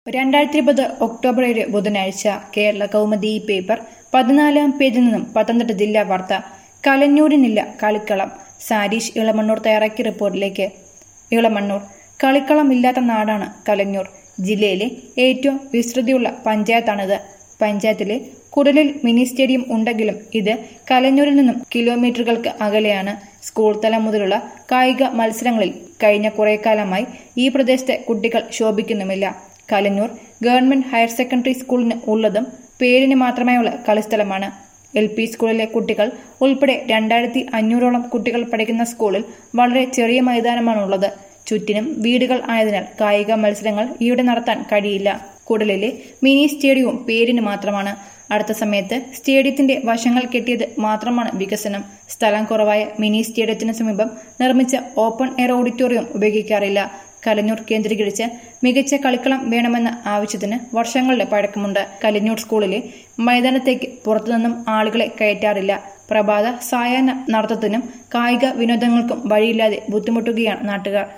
രണ്ടായിരത്തി ഇരുപത് ഒക്ടോബർ ഏഴ് ബുധനാഴ്ച കേരള കൗമുദി ഈ പേപ്പർ പതിനാലാം പേജിൽ നിന്നും പത്തനംതിട്ട ജില്ലാ വാർത്ത കലഞ്ഞൂരിനില്ല കളിക്കളം സാരീഷ് ഇളമണ്ണൂർ തയ്യാറാക്കിയ റിപ്പോർട്ടിലേക്ക് ഇളമണ്ണൂർ കളിക്കളം ഇല്ലാത്ത നാടാണ് കലഞ്ഞൂർ ജില്ലയിലെ ഏറ്റവും വിസ്തൃതിയുള്ള പഞ്ചായത്താണിത് പഞ്ചായത്തിലെ കുടലിൽ മിനി സ്റ്റേഡിയം ഉണ്ടെങ്കിലും ഇത് കലഞ്ഞൂരിൽ നിന്നും കിലോമീറ്ററുകൾക്ക് അകലെയാണ് സ്കൂൾ തലം മുതലുള്ള കായിക മത്സരങ്ങളിൽ കഴിഞ്ഞ കുറെ കാലമായി ഈ പ്രദേശത്തെ കുട്ടികൾ ശോഭിക്കുന്നുമില്ല കലഞ്ഞൂർ ഗവൺമെന്റ് ഹയർ സെക്കൻഡറി സ്കൂളിന് ഉള്ളതും പേരിന് മാത്രമായുള്ള കളിസ്ഥലമാണ് എൽ പി സ്കൂളിലെ കുട്ടികൾ ഉൾപ്പെടെ രണ്ടായിരത്തി അഞ്ഞൂറോളം കുട്ടികൾ പഠിക്കുന്ന സ്കൂളിൽ വളരെ ചെറിയ മൈതാനമാണുള്ളത് ചുറ്റിനും വീടുകൾ ആയതിനാൽ കായിക മത്സരങ്ങൾ ഇവിടെ നടത്താൻ കഴിയില്ല കുടലിലെ മിനി സ്റ്റേഡിയവും പേരിന് മാത്രമാണ് അടുത്ത സമയത്ത് സ്റ്റേഡിയത്തിന്റെ വശങ്ങൾ കെട്ടിയത് മാത്രമാണ് വികസനം സ്ഥലം കുറവായ മിനി സ്റ്റേഡിയത്തിന് സമീപം നിർമ്മിച്ച ഓപ്പൺ എയർ ഓഡിറ്റോറിയം ഉപയോഗിക്കാറില്ല കലഞ്ഞൂർ കേന്ദ്രീകരിച്ച് മികച്ച കളിക്കളം വേണമെന്ന ആവശ്യത്തിന് വർഷങ്ങളുടെ പഴക്കമുണ്ട് കലഞ്ഞൂർ സ്കൂളിലെ മൈതാനത്തേക്ക് പുറത്തുനിന്നും ആളുകളെ കയറ്റാറില്ല പ്രഭാത സായാഹ്ന നടത്തത്തിനും കായിക വിനോദങ്ങൾക്കും വഴിയില്ലാതെ ബുദ്ധിമുട്ടുകയാണ് നാട്ടുകാർ